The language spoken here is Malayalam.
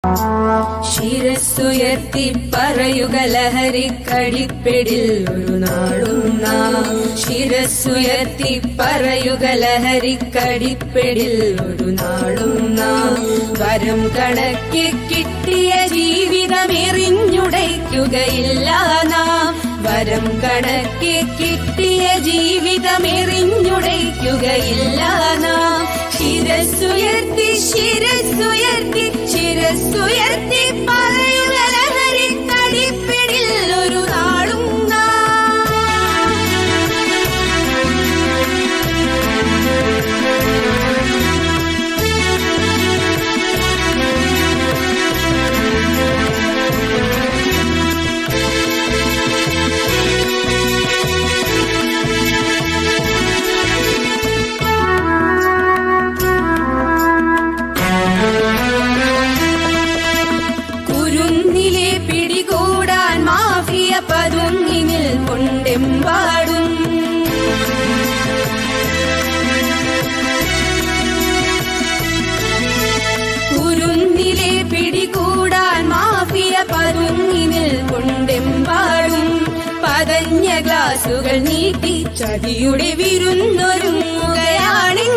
ശിരസ്സുയർത്തി പറയുക ലഹരിക്കടിപ്പിടിൽ ഒരു നാളും നാം ശിരസ്സുയർത്തി പറയുക ലഹരിക്കടിപ്പിടിൽ ഒരു നാളും നാം വരം കണക്കി കിട്ടിയ ജീവിതം എറിഞ്ഞുടയ്ക്കുകയില്ല നാം വരം കണക്കി കിട്ടിയ ജീവിതം എറിഞ്ഞുടയ്ക്കുകയില്ല നാം ശിരസ്സുയർത്തി ശിരസ്സുയർത്തി ശിരസ്സുയർത്തി പറയുക ലഹരിക്കടിപ്പിടിൽ ഒരു നാളും നാം കുരുന്നിലെ പിടികൂടാൻ മാഫിയ പതുങ്ങി നിൽക്കൊണ്ടെമ്പാടും കുരുന്നിലെ പിടികൂടാൻ മാഫിയ പതുങ്ങി നിൽക്കൊണ്ടെമ്പാടും പതഞ്ഞ ഗ്ലാസുകൾ നീട്ടി ചതിയുടെ വിരുന്നൊരുങ്ങുകയാണെങ്കിൽ